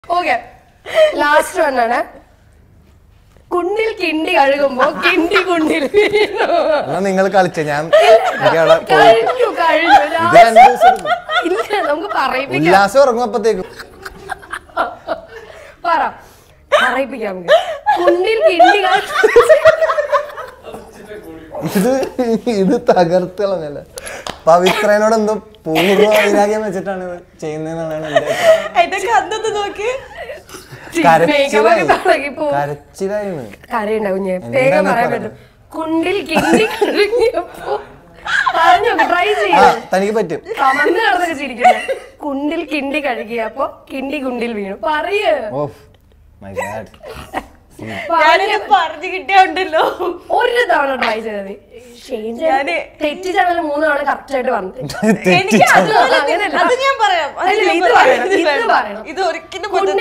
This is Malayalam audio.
ഓക്കെ ലാസ്റ്റ് വണ്ണാണ് കുണ്ടിൽ കിണ്ടി കഴുകുമ്പോ കിണ്ടി കുണ്ടിൽ വീണു. എന്നാ നിങ്ങൾ കളിച്ച ഞാൻ എനിക്ക് അവിടെ പോയിട്ട് കഴിഞ്ഞു കഴിഞ്ഞു ഇത് last- രണ്ട് ദിവസം എടുക്കും. ഇല്ല നമുക്ക് പറയിപ്പിക്കാം ഉല്ലാസം ഇറങ്ങും അപ്പത്തേക്കും പറ പറയിപ്പിക്കാം നമുക്ക് കുണ്ടിൽ കിണ്ടി കഴുകുമ്പോ ഇത് ഇത് തകർത്തളഞ്ഞല്ല പവിത്രനോട് എന്തോ പൂർവ്വ വൈരാഗ്യം വെച്ചിട്ടാണ് ഇത് ചെയ്യുന്നതെന്നാണ് എന്റെ അഭിപ്രായം. ഇതൊക്കെ അന്നത്തെ നോക്കി കരച്ചിലായി തുടങ്ങിപ്പോ കരച്ചിലായിരുന്നു കരയുണ്ട കുഞ്ഞെ എന്താണ് വേഗം പറയാൻ പറഞ്ഞത്? പറ്റും കുണ്ടിൽ കിണ്ടി കഴുകിയപ്പോ പറഞ്ഞു ട്രൈ ആ ചെയ്യാം തനിക്ക് പറ്റും കമന്ന് നടന്നൊക്കെ ചിരിക്കുന്നത് കുണ്ടിൽ കിണ്ടി കഴുകിയപ്പോ കിണ്ടി കുണ്ടിൽ വീണു പറയ് ഓഫ് മൈ ഗാഡ് ഞാനിത് പറഞ്ഞു കിട്ടിയുണ്ടല്ലോ ഒരു തവണ ട്രൈ ചെയ്തത് ഷെയ്ൻ ഞാന് തെറ്റിച്ചാണല്ലോ മൂന്ന് തവണ കറക്റ്റ് ആയിട്ട് വന്നത് എനിക്ക് അതുപോലെ അങ്ങനെയല്ല. അത് ഞാൻ പറയാം അത് അല്ല, ഞാൻ ഇത് പറയാം. പറയണം, ഇത് ഇത് വേണം. പറയണം. ഇത് ഒരിക്കലും കുണ്ടിൽ